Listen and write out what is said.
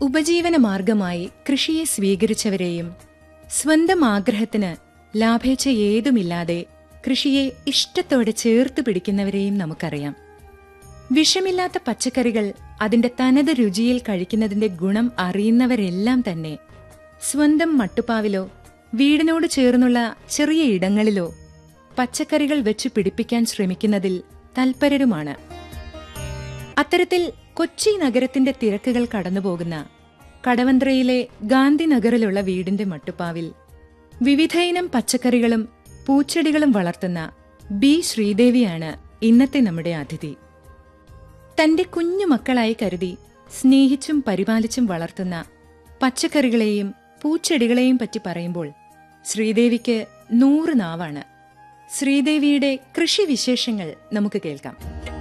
ഉപജീവന മാർഗമായി കൃഷിയെ സ്വീകരിച്ചവരെയും സ്വന്തം ആഗ്രഹത്തിന് ലാഭേച്ഛ ഏതുമില്ലാതെ കൃഷിയെ ഇഷ്ടത്തോടെ ചേർത്ത് പിടിക്കുന്നവരെയും നമുക്കറിയാം വിഷമില്ലാത്ത പച്ചക്കറികൾ അതിന്റെ തനത് രുചിയിൽ കഴിക്കുന്നതിന്റെ ഗുണം അറിയുന്നവരെല്ലാം തന്നെ സ്വന്തം മട്ടുപ്പാവിലോ വീടിനോട് ചേർന്നുള്ള ചെറിയ ഇടങ്ങളിലോ പച്ചക്കറികൾ വെച്ച് പിടിപ്പിക്കാൻ ശ്രമിക്കുന്നതിൽ തൽപരരുമാണ് അത്തരത്തിൽ കൊച്ചി നഗരത്തിന്റെ തിരക്കുകൾ കടന്നുപോകുന്ന കടവന്ത്രയിലെ ഗാന്ധിനഗറിലുള്ള വീടിന്റെ മട്ടുപ്പാവിൽ വിവിധയിനം പച്ചക്കറികളും പൂച്ചെടികളും വളർത്തുന്ന ബി ശ്രീദേവിയാണ് ഇന്നത്തെ നമ്മുടെ അതിഥി തന്റെ കുഞ്ഞു മക്കളായി കരുതി സ്നേഹിച്ചും പരിപാലിച്ചും വളർത്തുന്ന പച്ചക്കറികളെയും പൂച്ചെടികളെയും പറ്റി പറയുമ്പോൾ ശ്രീദേവിക്ക് നൂറ് നാവാണ് ശ്രീദേവിയുടെ കൃഷി വിശേഷങ്ങൾ നമുക്ക് കേൾക്കാം